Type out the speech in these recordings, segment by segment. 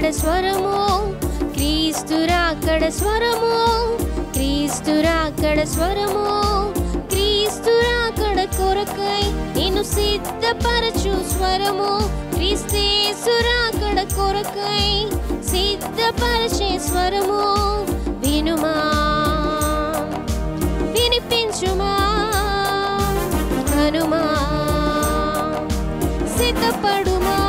స్వరము క్రీస్తురాకడ స్వరము క్రీస్తురాకడ స్వరము క్రీస్తురాకడ కొరకై నేను సిద్ధపరచు స్వరము క్రీస్తేసురాకడ కొరకై సిద్ధపరచే స్వరము వినుమా వినిపించుమా హనుమా సిద్ధపడుమా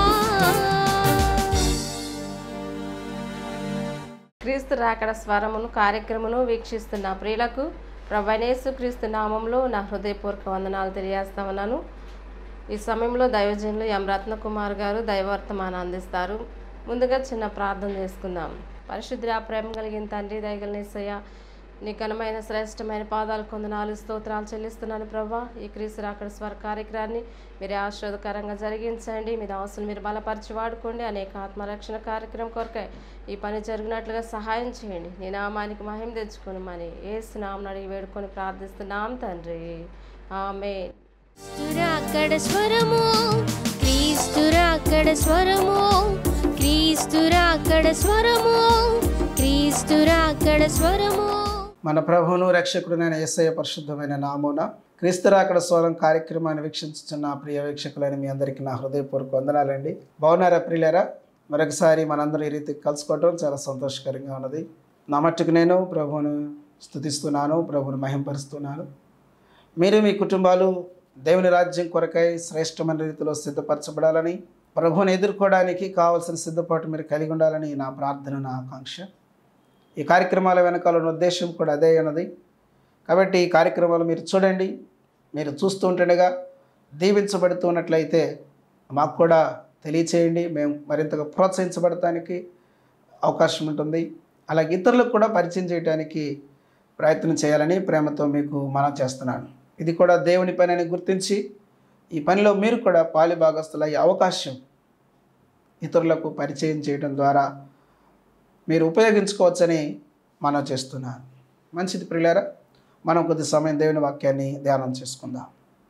క్రీస్తు రాకడ స్వరమును కార్యక్రమను వీక్షిస్తున్న ప్రియులకు ప్రభనేసు క్రీస్తు నామంలో నా హృదయపూర్వక వందనాలు తెలియజేస్తా ఉన్నాను ఈ సమయంలో దైవజనులు ఎం రత్నకుమార్ గారు దైవవర్తమానం అందిస్తారు ముందుగా చిన్న ప్రార్థన చేసుకుందాం పరిశుద్ధ ప్రేమ కలిగిన తండ్రి దయగలనేసయ్య నీ ఘనమైన శ్రేష్టమైన పాదాలు కొందనాలు స్తోత్రాలు చెల్లిస్తున్నాను ప్రభా ఈ క్రీస్తు రాకడ స్వర కార్యక్రమాన్ని మీరు ఆశీర్వదకరంగా జరిగించండి మీ దాసులు మీరు బలపరిచి వాడుకోండి అనేక ఆత్మరక్షణ కార్యక్రమం కొరకై ఈ పని జరిగినట్లుగా సహాయం చేయండి నీ నామానికి మహిమ తెచ్చుకొని మని ఏసు నామను అడిగి వేడుకొని ప్రార్థిస్తున్నాం తండ్రి ఆమె క్రీస్తురాకడ స్వరము క్రీస్తురాకడ స్వరము క్రీస్తురాకడ స్వరము క్రీస్తురాకడ స్వరము మన ప్రభువును రక్షకుడునైన యేసయ్య పరిశుద్ధమైన నామూన క్రీస్తురాకడ స్వరం కార్యక్రమాన్ని వీక్షించుతున్న ప్రియ వీక్షకులైన మీ అందరికీ నా హృదయపూర్వక వందనాలండి బాగున్నారా ప్రియులరా మరొకసారి మనందరం ఈ రీతికి కలుసుకోవటం చాలా సంతోషకరంగా ఉన్నది నా మట్టుకు నేను ప్రభువును స్థుతిస్తున్నాను ప్రభువును మహింపరుస్తున్నాను మీరు మీ కుటుంబాలు దేవుని రాజ్యం కొరకై శ్రేష్టమైన రీతిలో సిద్ధపరచబడాలని ప్రభువుని ఎదుర్కోవడానికి కావలసిన సిద్ధపాటు మీరు కలిగి ఉండాలని నా ప్రార్థన నా ఆకాంక్ష ఈ కార్యక్రమాల వెనకాల ఉన్న ఉద్దేశం కూడా అదే ఉన్నది కాబట్టి ఈ కార్యక్రమాలు మీరు చూడండి మీరు చూస్తూ ఉంటుండగా దీవించబడుతున్నట్లయితే మాకు కూడా తెలియచేయండి మేము మరింతగా ప్రోత్సహించబడటానికి అవకాశం ఉంటుంది అలాగే ఇతరులకు కూడా పరిచయం చేయడానికి ప్రయత్నం చేయాలని ప్రేమతో మీకు మనం చేస్తున్నాను ఇది కూడా దేవుని పని అని గుర్తించి ఈ పనిలో మీరు కూడా పాలి భాగస్తులయ్యే అవకాశం ఇతరులకు పరిచయం చేయడం ద్వారా మీరు ఉపయోగించుకోవచ్చని మనం చేస్తున్నాను మంచిది ప్రియులారా మనం కొద్ది సమయం దేవుని వాక్యాన్ని ధ్యానం చేసుకుందాం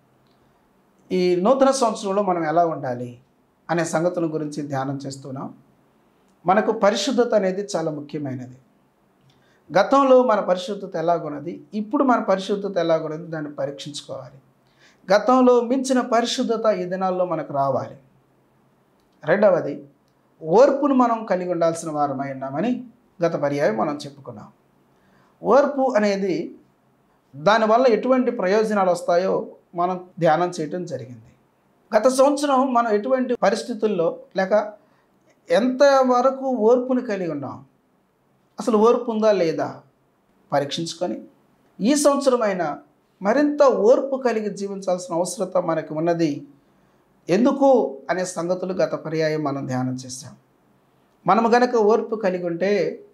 ఈ నూతన సంవత్సరంలో మనం ఎలా ఉండాలి అనే సంగతుల గురించి ధ్యానం చేస్తున్నాం మనకు పరిశుద్ధత అనేది చాలా ముఖ్యమైనది గతంలో మన పరిశుద్ధత ఎలాగున్నది ఇప్పుడు మన పరిశుద్ధత ఎలాగున్నది దాన్ని పరీక్షించుకోవాలి గతంలో మించిన పరిశుద్ధత ఈ దినాల్లో మనకు రావాలి రెండవది ఓర్పును మనం కలిగి ఉండాల్సిన వారమై ఉన్నామని గత పర్యాయం మనం చెప్పుకున్నాం ఓర్పు అనేది దానివల్ల ఎటువంటి ప్రయోజనాలు వస్తాయో మనం ధ్యానం చేయటం జరిగింది గత సంవత్సరం మనం ఎటువంటి పరిస్థితుల్లో లేక ఎంత వరకు ఓర్పుని కలిగి ఉన్నాం అసలు ఓర్పు ఉందా లేదా పరీక్షించుకొని ఈ సంవత్సరమైనా మరింత ఓర్పు కలిగి జీవించాల్సిన అవసరత మనకి ఉన్నది ఎందుకు అనే సంగతులు గత పర్యాయం మనం ధ్యానం చేశాం మనం గనక ఓర్పు కలిగి ఉంటే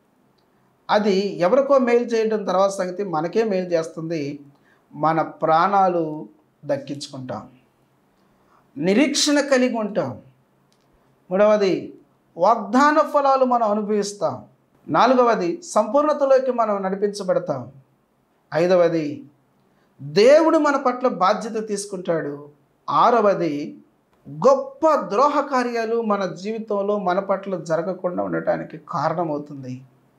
అది ఎవరికో మేలు చేయడం తర్వాత సంగతి మనకే మేలు చేస్తుంది మన ప్రాణాలు దక్కించుకుంటాం నిరీక్షణ కలిగి ఉంటాం మూడవది వాగ్దాన ఫలాలు మనం అనుభవిస్తాం నాలుగవది సంపూర్ణతలోకి మనం నడిపించబడతాం ఐదవది దేవుడు మన పట్ల బాధ్యత తీసుకుంటాడు ఆరవది గొప్ప ద్రోహ కార్యాలు మన జీవితంలో మన పట్ల జరగకుండా ఉండటానికి కారణమవుతుంది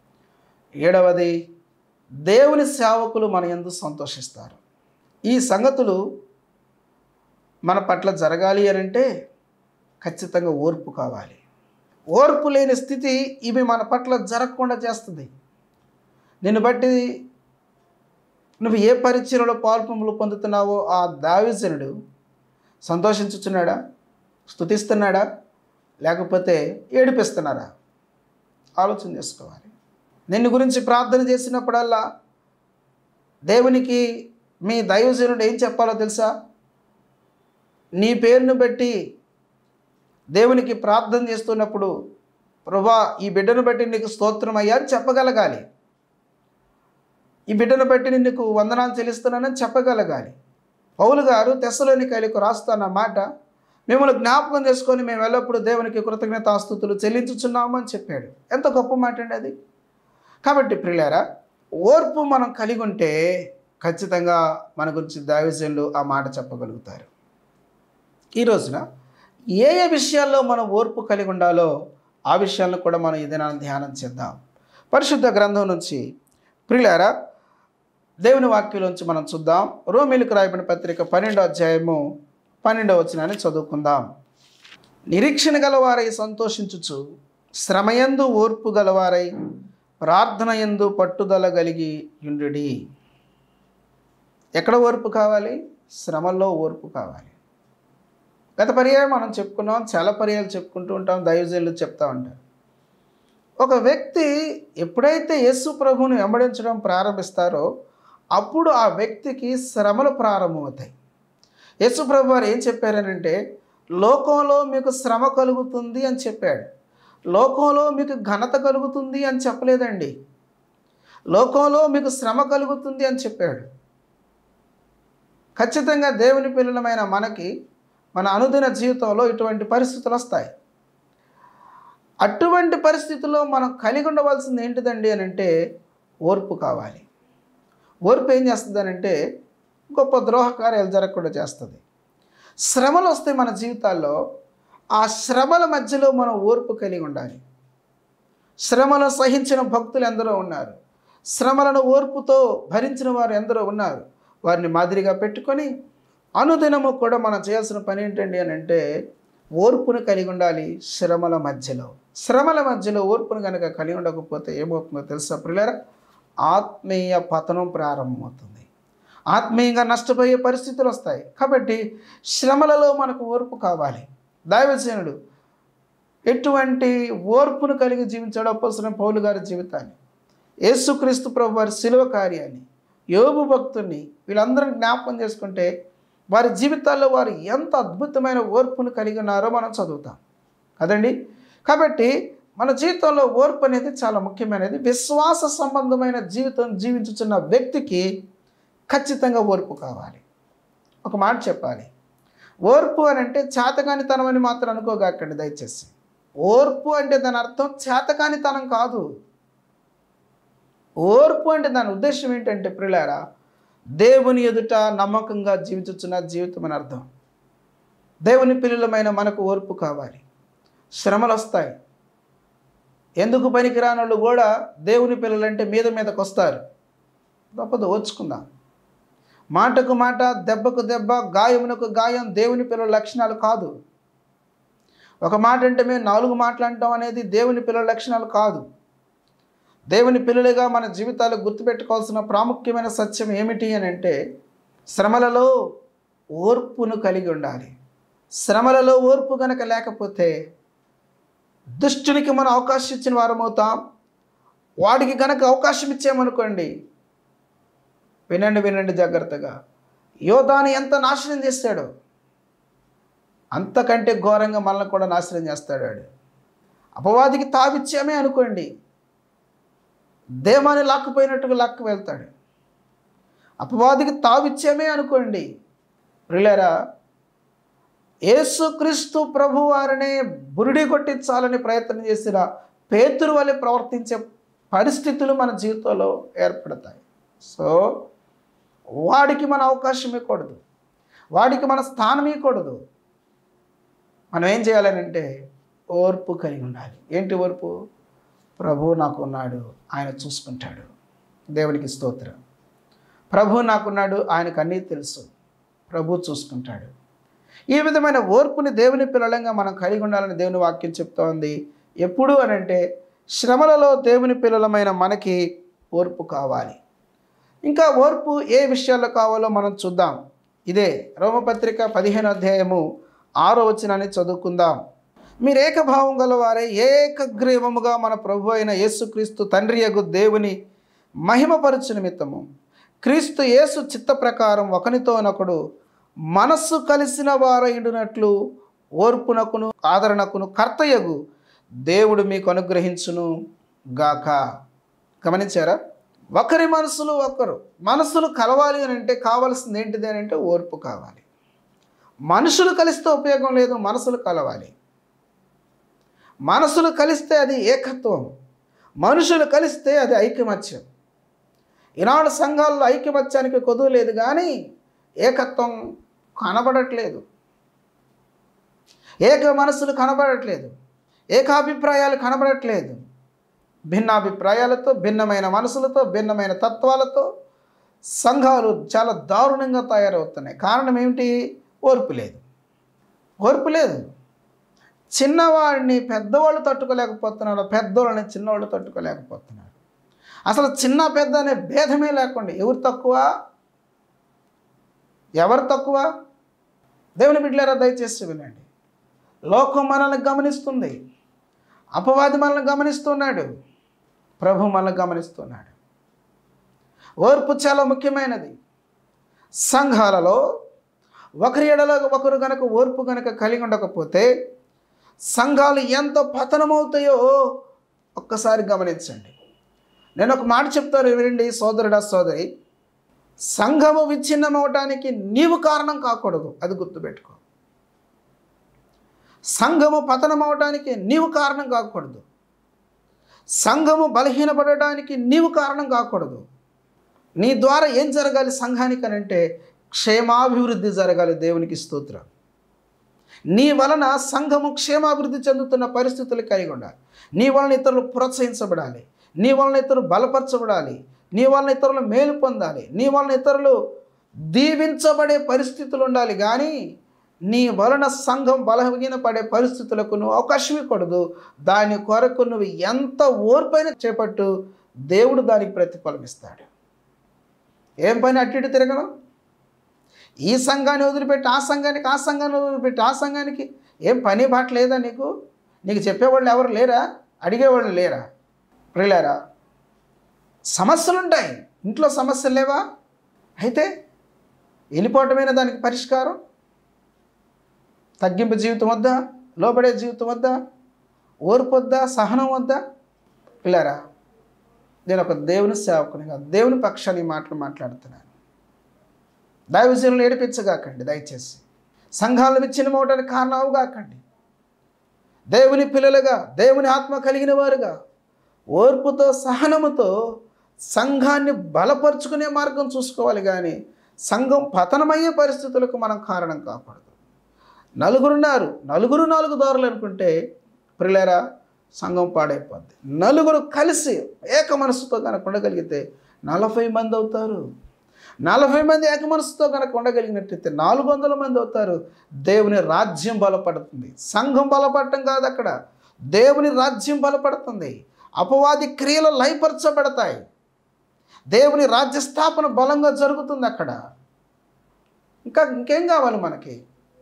ఏడవది దేవుని సేవకులు మన ఎందు సంతోషిస్తారు ఈ సంగతులు మన పట్ల జరగాలి అని అంటే ఖచ్చితంగా ఓర్పు కావాలి ఓర్పు లేని స్థితి ఇవి మన పట్ల జరగకుండా చేస్తుంది నిన్ను బట్టి నువ్వు ఏ పరిచయలో పాల్పములు పొందుతున్నావో ఆ దావిజనుడు సంతోషించుచున్నాడా స్తుతిస్తున్నాడా లేకపోతే ఏడిపిస్తున్నాడా ఆలోచన చేసుకోవాలి నిన్ను గురించి ప్రార్థన చేసినప్పుడల్లా దేవునికి మీ దైవజనుడు ఏం చెప్పాలో తెలుసా నీ పేరును బట్టి దేవునికి ప్రార్థన చేస్తున్నప్పుడు ప్రభా ఈ బిడ్డను బట్టి నీకు స్తోత్రం అయ్యా అని చెప్పగలగాలి ఈ బిడ్డను బట్టి నేను నీకు వందనాలు చెల్లిస్తున్నానని చెప్పగలగాలి పౌలు గారు తెస్సలోని కైలకు రాస్తున్న మాట మిమ్మల్ని జ్ఞాపకం చేసుకొని మేము ఎల్లప్పుడూ దేవునికి కృతజ్ఞతాస్తుతులు చెల్లించుచున్నాము అని చెప్పాడు ఎంత గొప్ప మాట అండి అది కాబట్టి ప్రియులారా ఓర్పు మనం కలిగి ఉంటే ఖచ్చితంగా మన గురించి దావిజన్లు ఆ మాట చెప్పగలుగుతారు ఈ రోజున ఏ ఏ విషయాల్లో మనం ఓర్పు కలిగి ఉండాలో ఆ విషయాలను కూడా మనం ఈ దినాన్ని ధ్యానం చేద్దాం పరిశుద్ధ గ్రంథం నుంచి ప్రియులారా దేవుని వాక్యంలోంచి మనం చూద్దాం రోమిలకు రాయబడిన పత్రిక పన్నెండో అధ్యాయము పన్నెండో వచనాన్ని చదువుకుందాం నిరీక్షణ గలవారై సంతోషించుచు శ్రమయందు ఓర్పు గలవారై ప్రార్థన ఎందు పట్టుదల కలిగి యుండుడి ఎక్కడ ఓర్పు కావాలి శ్రమల్లో ఓర్పు కావాలి గత పర్యాయం మనం చెప్పుకున్నాం చాలా పర్యాలు చెప్పుకుంటూ ఉంటాం దైవజనులు చెప్తా ఉంటారు ఒక వ్యక్తి ఎప్పుడైతే యేసు ప్రభువుని వెంబడించడం ప్రారంభిస్తారో అప్పుడు ఆ వ్యక్తికి శ్రమలు ప్రారంభమవుతాయి యేసు ప్రభు వారు ఏం చెప్పారనంటే లోకంలో మీకు శ్రమ కలుగుతుంది అని చెప్పాడు లోకంలో మీకు ఘనత కలుగుతుంది అని చెప్పలేదండి లోకంలో మీకు శ్రమ కలుగుతుంది అని చెప్పాడు ఖచ్చితంగా దేవుని పిల్లలమైన మనకి మన అనుదిన జీవితంలో ఇటువంటి పరిస్థితులు వస్తాయి అటువంటి పరిస్థితుల్లో మనం కలిగి ఉండవలసింది ఏంటిదండి అని అంటే ఓర్పు కావాలి ఓర్పు ఏం చేస్తుంది అని అంటే గొప్ప ద్రోహ కార్యాలు జరగకుండా చేస్తుంది శ్రమలు వస్తాయి మన జీవితాల్లో ఆ శ్రమల మధ్యలో మనం ఓర్పు కలిగి ఉండాలి శ్రమలను సహించిన భక్తులు ఎందరో ఉన్నారు శ్రమలను ఓర్పుతో భరించిన వారు ఎందరో ఉన్నారు వారిని మాదిరిగా పెట్టుకొని అనుదినము కూడా మనం చేయాల్సిన పని ఏంటండి అని అంటే ఓర్పును కలిగి ఉండాలి శ్రమల మధ్యలో శ్రమల మధ్యలో ఓర్పును కనుక కలిగి ఉండకపోతే ఏమవుతుందో తెలుసా ప్రియులారా ఆత్మీయ పతనం ప్రారంభమవుతుంది ఆత్మీయంగా నష్టపోయే పరిస్థితులు వస్తాయి కాబట్టి శ్రమలలో మనకు ఓర్పు కావాలి దైవజనుడు ఎటువంటి ఓర్పును కలిగి జీవించాడు అప్పసిన పౌలు గారి జీవితాన్ని యేసుక్రీస్తు ప్రభు వారి శిలువ కార్యాన్ని యోగు భక్తుని వీళ్ళందరం జ్ఞాపకం చేసుకుంటే వారి జీవితాల్లో వారు ఎంత అద్భుతమైన ఓర్పును కలిగి ఉన్నారో మనం చదువుతాం కదండి కాబట్టి మన జీవితంలో ఓర్పు అనేది చాలా ముఖ్యమైనది విశ్వాస సంబంధమైన జీవితం జీవించుతున్న వ్యక్తికి ఖచ్చితంగా ఓర్పు కావాలి ఒక మాట చెప్పాలి ఓర్పు అని అంటే చేతకానితనం అని మాత్రం అనుకోగాకండి దయచేసి ఓర్పు అంటే దాని అర్థం చేతకానితనం కాదు ఓర్పు అంటే దాని ఉద్దేశం ఏంటంటే ప్రిలారా దేవుని ఎదుట నమ్మకంగా జీవించుచున్న జీవితం అని అర్థం దేవుని పిల్లలమైన మనకు ఓర్పు కావాలి శ్రమలు వస్తాయి ఎందుకు పనికిరాని వాళ్ళు కూడా దేవుని పిల్లలంటే మీద మీదకి వస్తారు తప్పదు ఓర్చుకుందాం మాటకు మాట దెబ్బకు దెబ్బ గాయమునకు గాయం దేవుని పిల్లల లక్షణాలు కాదు ఒక మాట అంటే మేము నాలుగు మాటలు అంటాం అనేది దేవుని పిల్లల లక్షణాలు కాదు దేవుని పిల్లలుగా మన జీవితాలు గుర్తుపెట్టుకోవాల్సిన ప్రాముఖ్యమైన సత్యం ఏమిటి అని అంటే శ్రమలలో ఓర్పును కలిగి ఉండాలి శ్రమలలో ఓర్పు కనుక లేకపోతే దుష్టునికి మనం అవకాశం ఇచ్చిన వారం అవుతాం వాడికి కనుక అవకాశం ఇచ్చామనుకోండి వినండి వినండి జాగ్రత్తగా యోధాని ఎంత నాశనం చేస్తాడో అంతకంటే ఘోరంగా మనల్ని కూడా నాశనం చేస్తాడు వాడు అపవాదికి తావిచ్చామే అనుకోండి దేమాన్ని లాక్కుపోయినట్టుగా లాక్కు వెళ్తాడు అపవాదికి తావిచ్చామే అనుకోండి ప్రిలేరా యేసుక్రీస్తు ప్రభు వారిని బురిడి కొట్టించాలని ప్రయత్నం చేసిన పేతురు వల్ల ప్రవర్తించే పరిస్థితులు మన జీవితంలో ఏర్పడతాయి సో వాడికి మన అవకాశం ఇవ్వకూడదు వాడికి మన స్థానం ఇవ్వకూడదు మనం ఏం చేయాలని అంటే ఓర్పు కలిగి ఉండాలి ఏంటి ఓర్పు ప్రభు నాకు ఉన్నాడు ఆయన చూసుకుంటాడు దేవునికి స్తోత్రం ప్రభు నాకున్నాడు ఆయనకు అన్నీ తెలుసు ప్రభు చూసుకుంటాడు ఈ విధమైన ఓర్పుని దేవుని పిల్లలంగా మనం కలిగి ఉండాలని దేవుని వాక్యం చెప్తోంది ఎప్పుడు అని అంటే శ్రమలలో దేవుని పిల్లలమైన మనకి ఓర్పు కావాలి ఇంకా ఓర్పు ఏ విషయాల్లో కావాలో మనం చూద్దాం ఇదే రోమపత్రిక పదిహేను అధ్యాయము ఆరో వచనాన్ని చదువుకుందాం మీరు ఏకభావం గలవారే ఏకగ్రీవముగా మన ప్రభు అయిన యేసుక్రీస్తు తండ్రి యగు దేవుని మహిమపరచు నిమిత్తము క్రీస్తు యేసు చిత్త ప్రకారం ఒకనితోనొకడు మనస్సు కలిసిన వారైండునట్లు ఓర్పునకును ఆదరణకును కర్తయగు దేవుడు మీకు అనుగ్రహించును గాక గమనించారా ఒకరి మనసులు ఒకరు మనసులు కలవాలి అని అంటే కావాల్సింది ఏంటిది అని అంటే ఓర్పు కావాలి మనుషులు కలిస్తే ఉపయోగం లేదు మనసులు కలవాలి మనసులు కలిస్తే అది ఏకత్వం మనుషులు కలిస్తే అది ఐకమత్యం ఈనాడు సంఘాల్లో ఐకమత్యానికి కొదువు లేదు కానీ ఏకత్వం కనబడట్లేదు ఏక మనసులు కనబడట్లేదు ఏకాభిప్రాయాలు కనబడట్లేదు భిన్నాభిప్రాయాలతో భిన్నమైన మనసులతో భిన్నమైన తత్వాలతో సంఘాలు చాలా దారుణంగా తయారవుతున్నాయి కారణం ఏమిటి ఓర్పు లేదు ఓర్పు లేదు చిన్నవాడిని పెద్దవాళ్ళు తట్టుకోలేకపోతున్నారు పెద్దవాళ్ళని చిన్నవాళ్ళు తట్టుకోలేకపోతున్నారు అసలు చిన్న పెద్ద అనే భేదమే లేకుండా ఎవరు తక్కువ ఎవరు తక్కువ దేవుని బిడ్డలారా దయచేసి వినండి లోకం మనల్ని గమనిస్తుంది అపవాది మనల్ని గమనిస్తున్నాడు ప్రభు మనల్ని గమనిస్తున్నాడు ఓర్పు చాలా ముఖ్యమైనది సంఘాలలో ఒకరి ఎడలో ఒకరు గనక ఓర్పు గనక కలిగి ఉండకపోతే సంఘాలు ఎంత పతనమవుతాయో ఒక్కసారి గమనించండి నేను ఒక మాట చెప్తాను వినండి సోదరుడా సోదరి సంఘము విచ్ఛిన్నమవటానికి నీవు కారణం కాకూడదు అది గుర్తుపెట్టుకో సంఘము పతనమవటానికి నీవు కారణం కాకూడదు సంఘము బలహీనపడటానికి నీవు కారణం కాకూడదు నీ ద్వారా ఏం జరగాలి సంఘానికి అని అంటే క్షేమాభివృద్ధి జరగాలి దేవునికి స్తోత్రం నీ వలన సంఘము క్షేమాభివృద్ధి చెందుతున్న పరిస్థితులు కలిగి ఉండాలి నీ వలన ఇతరులు ప్రోత్సహించబడాలి నీ వలన ఇతరులు బలపరచబడాలి నీ వలన ఇతరులు మేలు పొందాలి నీ వలన ఇతరులు దీవించబడే పరిస్థితులు ఉండాలి కానీ నీ వలన సంఘం బలహీన పడే పరిస్థితులకు నువ్వు అవకాశం ఇవ్వకూడదు దాని కొరకు నువ్వు ఎంత ఓర్పైన చేపట్టు దేవుడు దానికి ప్రతిఫలం ఇస్తాడు ఏం పని అటు ఇటు తిరగను ఈ సంఘాన్ని వదిలిపెట్టి ఆ సంఘానికి ఆ సంఘాన్ని వదిలిపెట్టి ఆ సంఘానికి ఏం పని బాట లేదా నీకు నీకు చెప్పేవాళ్ళు ఎవరు లేరా అడిగేవాళ్ళు లేరా ప్రియులారా సమస్యలు ఉంటాయి ఇంట్లో సమస్యలు లేవా అయితే వెళ్ళిపోవటమైన దానికి పరిష్కారం తగ్గింపు జీవితం వద్దా లోబడే జీవితం వద్దా ఓర్పు వద్దా సహనం వద్దా పిల్లారా నేను ఒక దేవుని సేవకునిగా దేవుని పక్షాన్ని ఈ మాటలు మాట్లాడుతున్నాను దైవజనులు ఏడిపించగాకండి దయచేసి సంఘాలను విచ్ఛిన్నమవడానికి కారణం కాకండి దేవుని పిల్లలుగా దేవుని ఆత్మ కలిగిన వారుగా ఓర్పుతో సహనముతో సంఘాన్ని బలపరుచుకునే మార్గం చూసుకోవాలి కానీ సంఘం పతనమయ్యే పరిస్థితులకు మనం కారణం కాకూడదు నలుగురున్నారు నలుగురు నాలుగు దారులు అనుకుంటే ప్రిలేరా సంఘం పాడైపోద్ది నలుగురు కలిసి ఏక మనసుతో కనుక ఉండగలిగితే నలభై మంది అవుతారు నలభై మంది ఏక మనసుతో కనుక ఉండగలిగినట్టయితే నాలుగు వందల మంది అవుతారు దేవుని రాజ్యం బలపడుతుంది సంఘం బలపడటం కాదు అక్కడ దేవుని రాజ్యం బలపడుతుంది అపవాది క్రియలు లయపరచబడతాయి దేవుని రాజ్య స్థాపన బలంగా జరుగుతుంది అక్కడ ఇంకా ఇంకేం కావాలి మనకి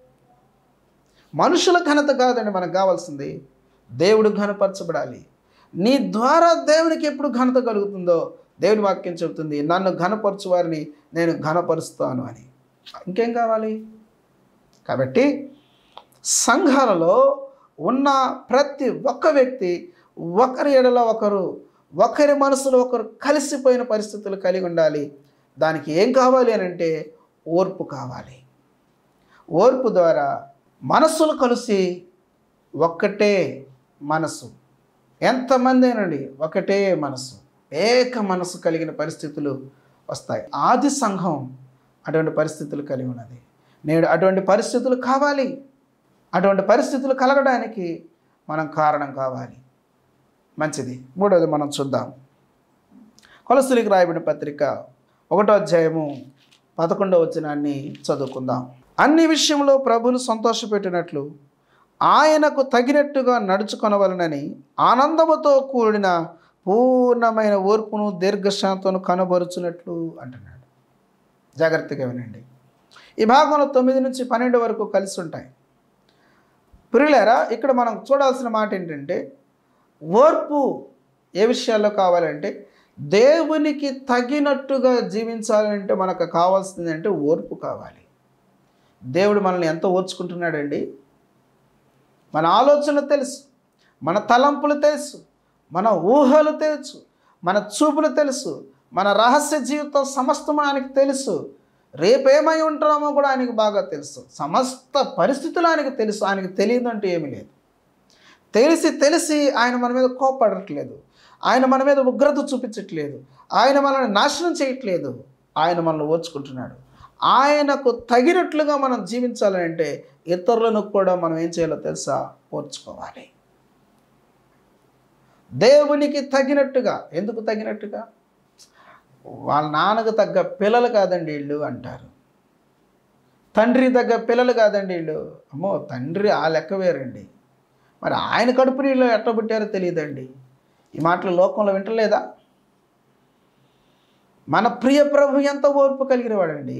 మనుషుల ఘనత కాదండి మనకు కావాల్సింది దేవుడు ఘనపరచబడాలి నీ ద్వారా దేవునికి ఎప్పుడు ఘనత కలుగుతుందో దేవుని వాక్యం చెబుతుంది నన్ను ఘనపరచు వారిని నేను ఘనపరుస్తాను అని ఇంకేం కావాలి కాబట్టి సంఘాలలో ఉన్న ప్రతి ఒక్క వ్యక్తి ఒకరి ఎడల ఒకరు ఒకరి మనసులో ఒకరు కలిసిపోయిన పరిస్థితులు కలిగి ఉండాలి దానికి ఏం కావాలి అని అంటే ఓర్పు కావాలి ఓర్పు ద్వారా మనస్సులు కలిసి ఒక్కటే మనసు ఎంతమంది అయినండి ఒకటే మనసు ఏక మనసు కలిగిన పరిస్థితులు వస్తాయి ఆది సంఘం అటువంటి పరిస్థితులు కలిగి ఉన్నది నేడు అటువంటి పరిస్థితులు కావాలి అటువంటి పరిస్థితులు కలగడానికి మనం కారణం కావాలి మంచిది మూడవది మనం చూద్దాం కొలసులికి రాయబడిన పత్రిక ఒకటో అధ్యాయము పదకొండవ వచనాన్ని చదువుకుందాం అన్ని విషయంలో ప్రభును సంతోషపెట్టినట్లు ఆయనకు తగినట్టుగా నడుచుకొనవలనని ఆనందముతో కూడిన పూర్ణమైన ఓర్పును దీర్ఘశాంతను కనబరుచున్నట్లు అంటున్నాడు జాగ్రత్తగా వినండి ఈ భాగంలో తొమ్మిది నుంచి పన్నెండు వరకు కలిసి ఉంటాయి ప్రియులారా ఇక్కడ మనం చూడాల్సిన మాట ఏంటంటే ఓర్పు ఏ విషయాల్లో కావాలంటే దేవునికి తగినట్టుగా జీవించాలంటే మనకు కావాల్సింది అంటే ఓర్పు కావాలి దేవుడు మనల్ని ఎంత ఓర్చుకుంటున్నాడండి మన ఆలోచన తెలుసు మన తలంపులు తెలుసు మన ఊహలు తెలుసు మన చూపులు తెలుసు మన రహస్య జీవితం సమస్తం ఆయనకి తెలుసు రేపేమై ఉంటామో కూడా ఆయనకి బాగా తెలుసు సమస్త పరిస్థితులు ఆయనకి తెలుసు ఆయనకి తెలియదు అంటే ఏమీ లేదు తెలిసి తెలిసి ఆయన మన మీద కోపడట్లేదు ఆయన మన మీద ఉగ్రత చూపించట్లేదు ఆయన మనల్ని నాశనం చేయట్లేదు ఆయన మనల్ని ఓర్చుకుంటున్నాడు ఆయనకు తగినట్లుగా మనం జీవించాలంటే ఇతరులను కూడా మనం ఏం చేయాలో తెలుసా ఓర్చుకోవాలి దేవునికి తగినట్టుగా ఎందుకు తగినట్టుగా వాళ్ళ నాన్నకు తగ్గ పిల్లలు కాదండి వీళ్ళు అంటారు తండ్రి తగ్గ పిల్లలు కాదండి వీళ్ళు అమ్మో తండ్రి ఆ లెక్క వేరండి మరి ఆయన కడుపు నీళ్ళు ఎట్ట పుట్టారో తెలియదండి ఈ మాటలు లోకంలో వింటలేదా మన ప్రియ ప్రభు ఎంత ఓర్పు కలిగిన వాడండి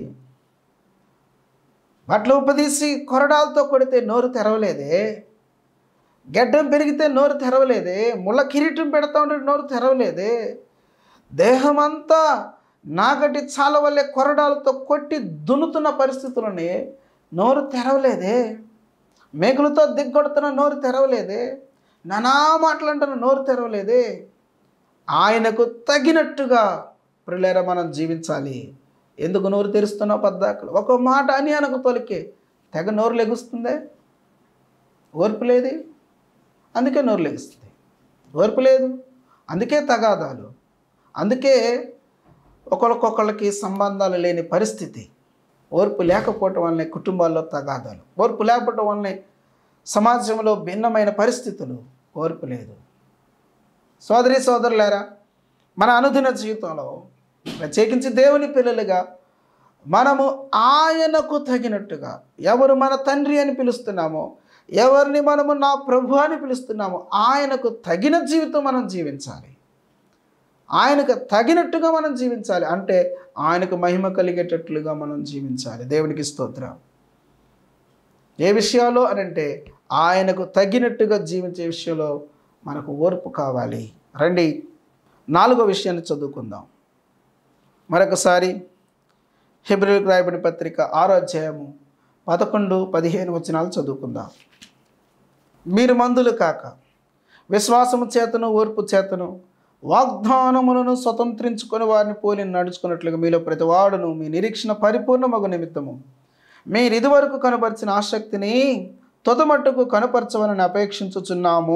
బట్టలు ఉపదీసి కొరడాలతో కొడితే నోరు తెరవలేదే గడ్డం పెరిగితే నోరు తెరవలేదే ముళ్ళ కిరీటం పెడతా ఉంటే నోరు తెరవలేదే దేహమంతా నాగటి చాల వల్లే కొరడాలతో కొట్టి దున్నుతున్న పరిస్థితులని నోరు తెరవలేదే మేకులతో దిగ్గొడుతున్న నోరు తెరవలేదే నానా మాటలంటున్న నోరు తెరవలేదే ఆయనకు తగినట్టుగా ప్రిలేర మనం జీవించాలి ఎందుకు నోరు తెరుస్తున్నావు పద్దాకలు ఒక మాట అని అనకు తొలికే తెగ నోరు లెగుస్తుందే ఓర్పు లేది అందుకే నోరు లెగుస్తుంది ఓర్పు లేదు అందుకే తగాదాలు అందుకే ఒకరికొకళ్ళకి సంబంధాలు లేని పరిస్థితి ఓర్పు లేకపోవటం వల్లనే కుటుంబాల్లో తగాదాలు ఓర్పు లేకపోవటం వల్లనే సమాజంలో భిన్నమైన పరిస్థితులు ఓర్పు లేదు సోదరి సోదరులారా మన అనుదిన జీవితంలో ప్రత్యేకించి దేవుని పిల్లలుగా మనము ఆయనకు తగినట్టుగా ఎవరు మన తండ్రి అని పిలుస్తున్నామో ఎవరిని మనము నా ప్రభు అని పిలుస్తున్నామో ఆయనకు తగిన జీవితం మనం జీవించాలి ఆయనకు తగినట్టుగా మనం జీవించాలి అంటే ఆయనకు మహిమ కలిగేటట్లుగా మనం జీవించాలి దేవునికి స్తోత్రం ఏ విషయాల్లో అని అంటే ఆయనకు తగినట్టుగా జీవించే విషయంలో మనకు ఓర్పు కావాలి రండి నాలుగో విషయాన్ని చదువుకుందాం మరొకసారి హెబ్రిల్కి రాయబడిన పత్రిక ఆరో అధ్యాయము పదకొండు పదిహేను వచనాలు చదువుకుందాం మీరు మందులు కాక విశ్వాసము చేతను ఓర్పు చేతను వాగ్దానములను స్వతంత్రించుకొని వారిని పోలి నడుచుకున్నట్లుగా మీలో ప్రతి వాడును మీ నిరీక్షణ పరిపూర్ణమగు నిమిత్తము మీరు ఇదివరకు కనపరిచిన ఆసక్తిని తొదమట్టుకు కనపరచవలని అపేక్షించుచున్నాము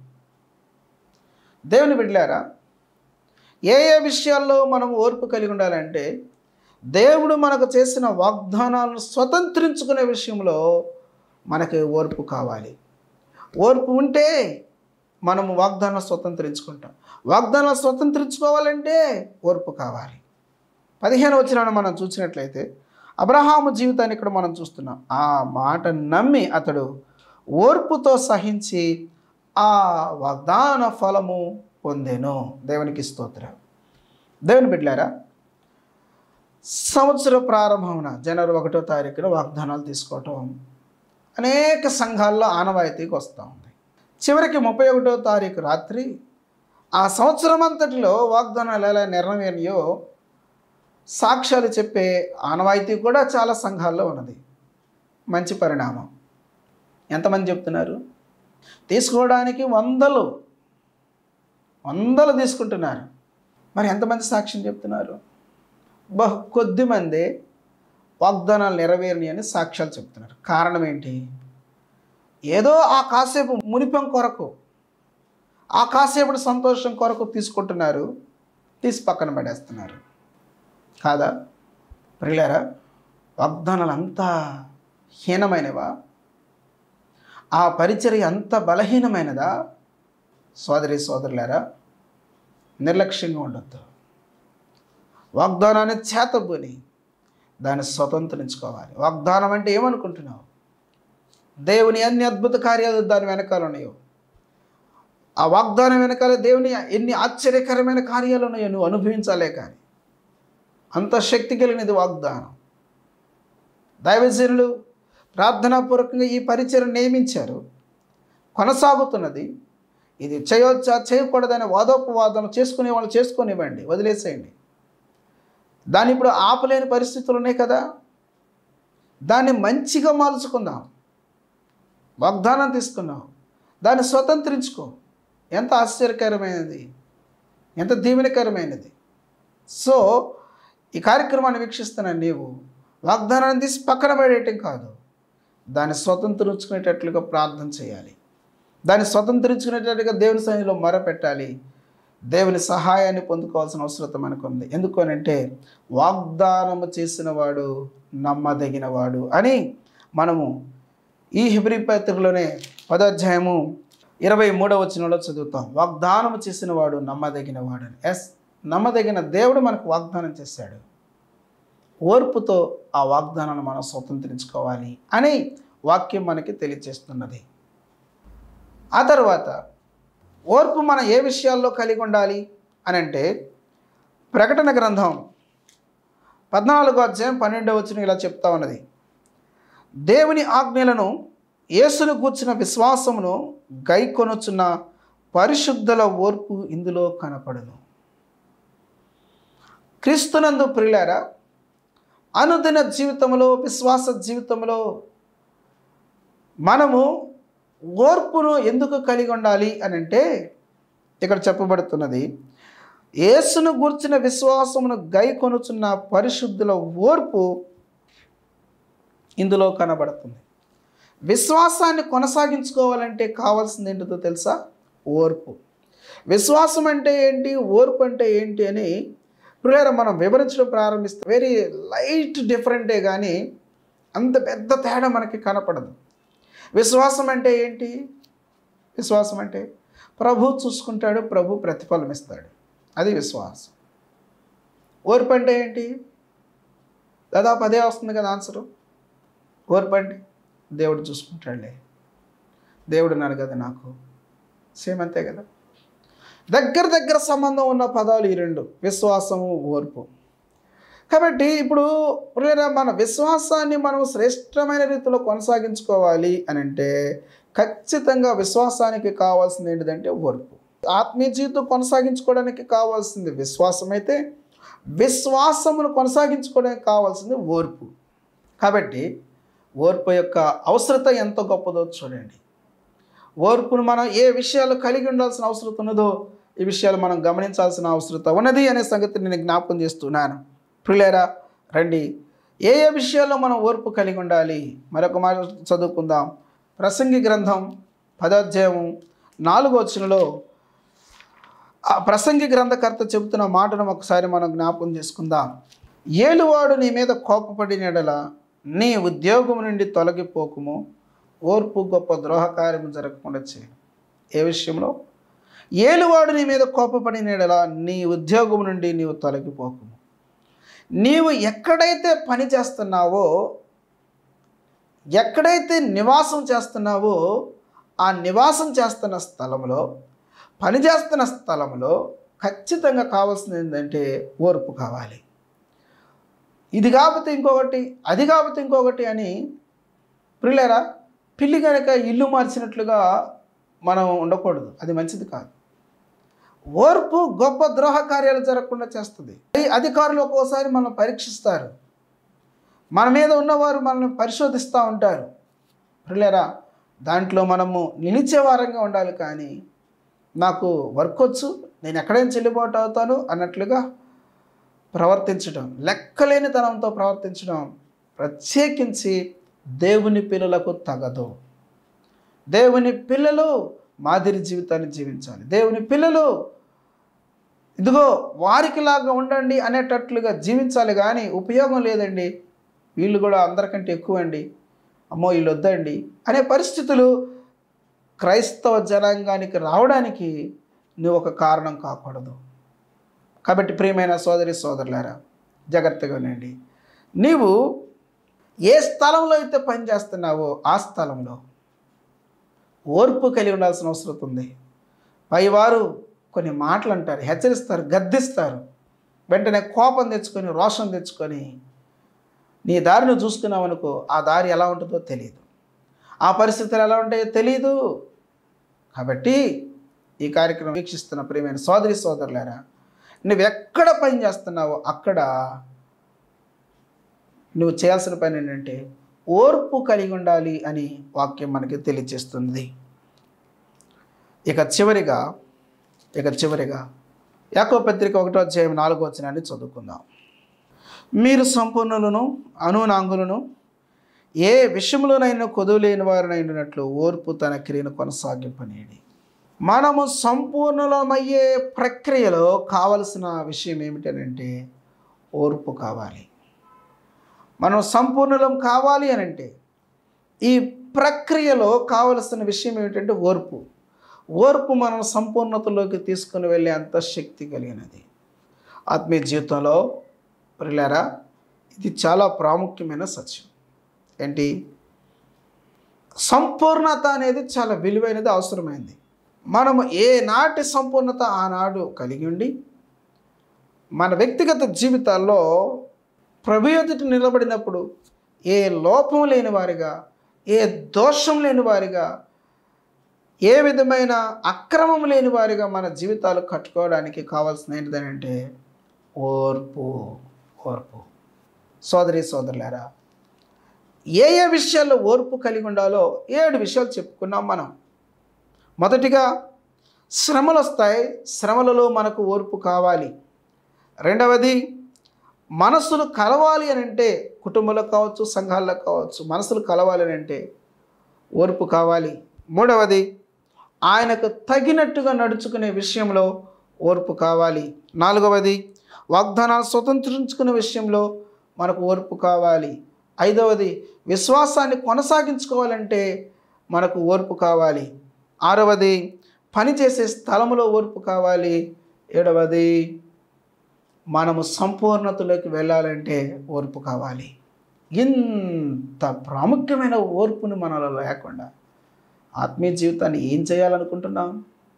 దేవుని బిడ్డారా ఏ ఏ విషయాల్లో మనం ఓర్పు కలిగి ఉండాలంటే దేవుడు మనకు చేసిన వాగ్దానాలను స్వతంత్రించుకునే విషయంలో మనకి ఓర్పు కావాలి ఓర్పు ఉంటే మనము వాగ్దానం స్వతంత్రించుకుంటాం వాగ్దానం స్వతంత్రించుకోవాలంటే ఓర్పు కావాలి పదిహేను వచ్చిన మనం చూసినట్లయితే అబ్రహాము జీవితాన్ని ఇక్కడ మనం చూస్తున్నాం ఆ మాట నమ్మి అతడు ఓర్పుతో సహించి ఆ వాగ్దాన ఫలము పొందెను దేవునికి స్తోత్రం దేవుని బిడ్డారా సంవత్సర ప్రారంభమున జనవరి ఒకటో తారీఖున వాగ్దానాలు తీసుకోవటం అనేక సంఘాల్లో ఆనవాయితీకి వస్తూ ఉంది చివరికి ముప్పై ఒకటో తారీఖు రాత్రి ఆ సంవత్సరం అంతటిలో వాగ్దానాలు ఎలా నెరవేరినాయో సాక్ష్యాలు చెప్పే ఆనవాయితీ కూడా చాలా సంఘాల్లో ఉన్నది మంచి పరిణామం ఎంతమంది చెప్తున్నారు తీసుకోవడానికి వందలు వందలు తీసుకుంటున్నారు మరి ఎంతమంది సాక్ష్యం చెప్తున్నారు బహు కొద్ది మంది వాగ్దానాలు నెరవేరినాయి అని సాక్ష్యాలు చెప్తున్నారు కారణం ఏంటి ఏదో ఆ కాసేపు మునిపం కొరకు ఆ కాసేపటి సంతోషం కొరకు తీసుకుంటున్నారు తీసి పక్కన పడేస్తున్నారు కాదా ప్రియులారా వాగ్దానాలు అంత హీనమైనవా ఆ పరిచర్య అంత బలహీనమైనదా సోదరి సోదరులారా నిర్లక్ష్యంగా ఉండొద్దు వాగ్దానాన్ని చేతబుని దాన్ని స్వతంత్రించుకోవాలి వాగ్దానం అంటే ఏమనుకుంటున్నావు దేవుని అన్ని అద్భుత కార్యాలు దాని వెనకాల ఉన్నాయో ఆ వాగ్దానం వెనకాల దేవుని ఎన్ని ఆశ్చర్యకరమైన కార్యాలు ఉన్నాయో నువ్వు అనుభవించాలే కానీ అంత శక్తి కలిగినది వాగ్దానం దైవజనులు ప్రార్థనాపూర్వకంగా ఈ పరిచయం నియమించారు కొనసాగుతున్నది ఇది చేయొచ్చా చేయకూడదనే వాదోపవాదం చేసుకునే వాళ్ళు చేసుకునివ్వండి వదిలేసేయండి దాన్ని ఇప్పుడు ఆపలేని పరిస్థితులు ఉన్నాయి కదా దాన్ని మంచిగా మార్చుకుందాం వాగ్దానం తీసుకున్నాం దాన్ని స్వతంత్రించుకో ఎంత ఆశ్చర్యకరమైనది ఎంత దీవెనకరమైనది సో ఈ కార్యక్రమాన్ని వీక్షిస్తున్న నీవు వాగ్దానాన్ని తీసి పక్కన పడేయటం కాదు దాన్ని స్వతంత్రించుకునేటట్లుగా ప్రార్థన చేయాలి దాన్ని స్వతంత్రించుకునేటట్టుగా దేవుని సన్నిధిలో మొరపెట్టాలి దేవుని సహాయాన్ని పొందుకోవాల్సిన అవసరం మనకు ఉంది ఎందుకు అని అంటే వాగ్దానము చేసిన వాడు నమ్మదగిన వాడు అని మనము ఈ హిబ్రి పత్రికలోనే పదాధ్యాయము ఇరవై మూడవ వచనంలో చదువుతాం వాగ్దానం చేసిన వాడు నమ్మదగిన వాడు ఎస్ నమ్మదగిన దేవుడు మనకు వాగ్దానం చేశాడు ఓర్పుతో ఆ వాగ్దానాన్ని మనం స్వతంత్రించుకోవాలి అని వాక్యం మనకి తెలియజేస్తున్నది ఆ తర్వాత ఓర్పు మనం ఏ విషయాల్లో కలిగి ఉండాలి అని అంటే ప్రకటన గ్రంథం పద్నాలుగో అధ్యాయం పన్నెండవ వచ్చిన ఇలా చెప్తా ఉన్నది దేవుని ఆజ్ఞలను యేసును కూర్చున్న విశ్వాసమును గైకొనుచున్న పరిశుద్ధుల ఓర్పు ఇందులో కనపడును క్రీస్తునందు ప్రియులారా అనుదిన జీవితంలో విశ్వాస జీవితంలో మనము ఓర్పును ఎందుకు కలిగి ఉండాలి అని అంటే ఇక్కడ చెప్పబడుతున్నది యేసును గూర్చిన విశ్వాసమును గై కొనుచున్న పరిశుద్ధుల ఓర్పు ఇందులో కనబడుతుంది విశ్వాసాన్ని కొనసాగించుకోవాలంటే కావాల్సింది ఏంటిదో తెలుసా ఓర్పు విశ్వాసం అంటే ఏంటి ఓర్పు అంటే ఏంటి అని ప్రియులారా మనం వివరించడం ప్రారంభిస్తే వెరీ లైట్ డిఫరెంటే కానీ అంత పెద్ద తేడా మనకి కనపడదు విశ్వాసం అంటే ఏంటి విశ్వాసం అంటే ప్రభు చూసుకుంటాడు ప్రభు ప్రతిఫలం ఇస్తాడు అది విశ్వాసం ఓర్పు అంటే ఏంటి దాదాపు అదే వస్తుంది కదా ఆన్సరు ఓర్పు అంటే దేవుడు చూసుకుంటాడులే దేవుడు ఉన్నాడు కదా నాకు సేమ్ అంతే కదా దగ్గర దగ్గర సంబంధం ఉన్న పదాలు ఈ రెండు విశ్వాసము ఓర్పు కాబట్టి ఇప్పుడు ప్రియరా మన విశ్వాసాన్ని మనం శ్రేష్టమైన రీతిలో కొనసాగించుకోవాలి అని అంటే ఖచ్చితంగా విశ్వాసానికి కావాల్సింది ఏంటిదంటే ఓర్పు ఆత్మీయ జీవితం కొనసాగించుకోవడానికి కావాల్సింది విశ్వాసం అయితే విశ్వాసమును కొనసాగించుకోవడానికి కావాల్సింది ఓర్పు కాబట్టి ఓర్పు యొక్క అవసరత ఎంత గొప్పదో చూడండి ఓర్పును మనం ఏ విషయాలు కలిగి ఉండాల్సిన అవసరం ఉన్నదో ఈ విషయాలు మనం గమనించాల్సిన అవసరం ఉన్నది అనే సంగతి నేను జ్ఞాపకం చేస్తున్నాను ప్రియులారా రండి ఏ ఏ విషయాల్లో మనం ఓర్పు కలిగి ఉండాలి మరొక మాట చదువుకుందాం ప్రసంగి గ్రంథం పదాధ్యాయం నాలుగో వచనంలో ఆ ప్రసంగి గ్రంథకర్త చెబుతున్న మాటను ఒకసారి మనం జ్ఞాపకం చేసుకుందాం ఏలువాడు నీ మీద కోపపడినడల నీ ఉద్యోగం నుండి తొలగిపోకుము ఓర్పు గొప్ప ద్రోహకార్యం జరగకుండా చేయి ఏ విషయంలో ఏలువాడు నీ మీద కోపపడినడలా నీ ఉద్యోగం నుండి నీవు తొలగిపోకుము నీవు ఎక్కడైతే పని చేస్తున్నావో ఎక్కడైతే నివాసం చేస్తున్నావో ఆ నివాసం చేస్తున్న స్థలంలో పని చేస్తున్న స్థలంలో ఖచ్చితంగా కావాల్సింది ఏంటంటే ఓర్పు కావాలి ఇది కాకపోతే ఇంకొకటి అది కాకపోతే ఇంకొకటి అని ప్రియులరా పిల్లి కనుక ఇల్లు మార్చినట్లుగా మనం ఉండకూడదు అది మంచిది కాదు ఓర్పు గొప్ప ద్రోహ కార్యాలు జరగకుండా చేస్తుంది ఈ అధికారులు ఒక్కోసారి మనం పరీక్షిస్తారు మన మీద ఉన్నవారు మనల్ని పరిశోధిస్తూ ఉంటారు ప్రియులరా దాంట్లో మనము నిలిచే వారంగా ఉండాలి కానీ నాకు వర్క్ వచ్చు నేను ఎక్కడైనా చెల్లుబాటు అవుతాను అన్నట్లుగా ప్రవర్తించడం లెక్కలేని తనంతో ప్రవర్తించడం ప్రత్యేకించి దేవుని పిల్లలకు తగదు దేవుని పిల్లలు మాదిరి జీవితాన్ని జీవించాలి దేవుని పిల్లలు ఇదిగో వారికి లాగా ఉండండి అనేటట్లుగా జీవించాలి కానీ ఉపయోగం లేదండి వీళ్ళు కూడా అందరికంటే ఎక్కువ అండి అమ్మో వీళ్ళు వద్దండి అనే పరిస్థితులు క్రైస్తవ జనాంగానికి రావడానికి నువ్వు ఒక కారణం కాకూడదు కాబట్టి ప్రియమైన సోదరి సోదరులారా జాగ్రత్తగా ఉండండి నీవు ఏ స్థలంలో అయితే పని చేస్తున్నావో ఆ స్థలంలో ఓర్పు కలిగి ఉండాల్సిన అవసరం ఉంది పైవారు కొన్ని మాటలు అంటారు హెచ్చరిస్తారు గద్దిస్తారు వెంటనే కోపం తెచ్చుకొని రోషం తెచ్చుకొని నీ దారిని చూసుకున్నావు అనుకో ఆ దారి ఎలా ఉంటుందో తెలియదు ఆ పరిస్థితులు ఎలా ఉంటాయో తెలియదు కాబట్టి ఈ కార్యక్రమం వీక్షిస్తున్న ప్రియమైన సోదరి సోదరులారా నువ్వు ఎక్కడ పని చేస్తున్నావో అక్కడ నువ్వు చేయాల్సిన పని ఏంటంటే ఓర్పు కలిగి ఉండాలి అని వాక్యం మనకి తెలియజేస్తుంది ఇక చివరిగా ఇక చివరిగా యాకో పత్రిక ఒకటో అధ్యాయం నాలుగో వచనాన్ని చదువుకుందాం మీరు సంపూర్ణులను అనునాంగులను ఏ విషయంలోనైనా కొదువులేని వారినైనట్లు ఓర్పు తన క్రియను కొనసాగింపనేది మనము సంపూర్ణమయ్యే ప్రక్రియలో కావలసిన విషయం ఏమిటనంటే ఓర్పు కావాలి మనం సంపూర్ణలం కావాలి అని అంటే ఈ ప్రక్రియలో కావలసిన విషయం ఏమిటంటే ఓర్పు ఓర్పు మనం సంపూర్ణతలోకి తీసుకుని వెళ్ళే అంత శక్తి కలిగినది ఆత్మీయ జీవితంలో ప్రిలారా ఇది చాలా ప్రాముఖ్యమైన సత్యం ఏంటి సంపూర్ణత అనేది చాలా విలువైనది అవసరమైంది మనము ఏ నాటి సంపూర్ణత ఆనాడు కలిగి ఉండి మన వ్యక్తిగత జీవితాల్లో ప్రభు ఎదుట నిలబడినప్పుడు ఏ లోపం లేని వారిగా ఏ దోషం లేని వారిగా ఏ విధమైన అక్రమం లేని వారిగా మన జీవితాలు కట్టుకోవడానికి కావాల్సిన ఏంటిదనంటే ఓర్పు ఓర్పు సోదరి సోదరులారా ఏ ఏ విషయాల్లో ఓర్పు కలిగి ఉండాలో ఏడు విషయాలు చెప్పుకున్నాం మనం మొదటిగా శ్రమలు వస్తాయి శ్రమలలో మనకు ఓర్పు కావాలి రెండవది మనసులు కలవాలి అని అంటే కుటుంబంలో కావచ్చు సంఘాల్లో కావచ్చు మనసులు కలవాలి అని అంటే ఓర్పు కావాలి మూడవది ఆయనకు తగినట్టుగా నడుచుకునే విషయంలో ఓర్పు కావాలి నాలుగవది వాగ్దానాలు స్వతంత్రించుకునే విషయంలో మనకు ఓర్పు కావాలి ఐదవది విశ్వాసాన్ని కొనసాగించుకోవాలంటే మనకు ఓర్పు కావాలి ఆరవది పనిచేసే స్థలంలో ఓర్పు కావాలి ఏడవది మనము సంపూర్ణతలోకి వెళ్ళాలంటే ఓర్పు కావాలి ఇంత ప్రాముఖ్యమైన ఓర్పుని మనలో లేకుండా ఆత్మీయ జీవితాన్ని ఏం చేయాలనుకుంటున్నాం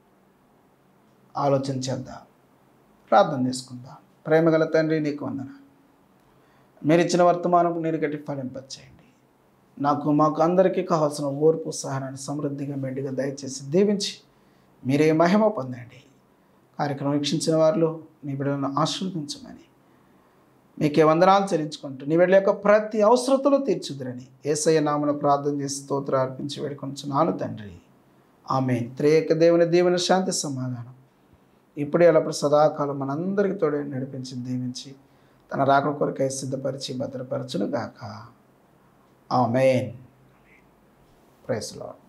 ఆలోచన చేద్దాం ప్రార్థన చేసుకుందాం ప్రేమగల తండ్రి నీకు వందన మీరు ఇచ్చిన వర్తమానం నేను గట్టి ఫలింపచేయండి నాకు మాకు అందరికీ కావాల్సిన ఓర్పు సహనాన్ని సమృద్ధిగా మెండుగా దయచేసి దీవించి మీరే మహిమ పొందండి కార్యక్రమం వీక్షించిన వారిలో నీ బిడ్డలను ఆశీర్వదించమని మీకే వందనాలు చెల్లించుకుంటూ నీ బిడ్డల యొక్క ప్రతి అవసరతలు తీర్చుదురని ఏసయ్య నామను ప్రార్థన చేసి స్తోత్ర అర్పించి వేడుకొంచున్నాను తండ్రి ఆమె త్రేక దేవుని దేవుని శాంతి సమాధానం ఇప్పుడు ఎల్లప్పుడు సదాకాలం మనందరికీ తోడే నడిపించి దీవించి తన రాకడ కొరకై సిద్ధపరిచి భద్రపరచును గాక ఆమెన్ ప్రైస్ లాడ్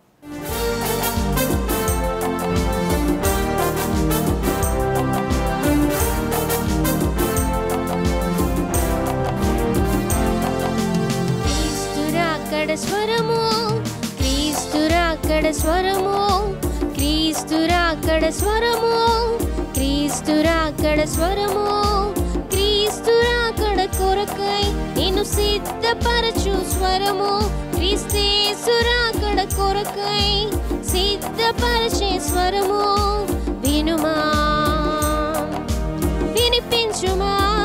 క్రీస్తురాకడ స్వరము క్రీస్తురాకడ స్వరము క్రీస్తురాకడ స్వరము క్రీస్తురాకడ స్వరము క్రీస్తురాకడ కొరకై నిన్ను సిద్ధపరచు స్వరము క్రీస్తేసురాకడ కొరకై సిద్ధపరచే స్వరము వినుమా వినిపించుమా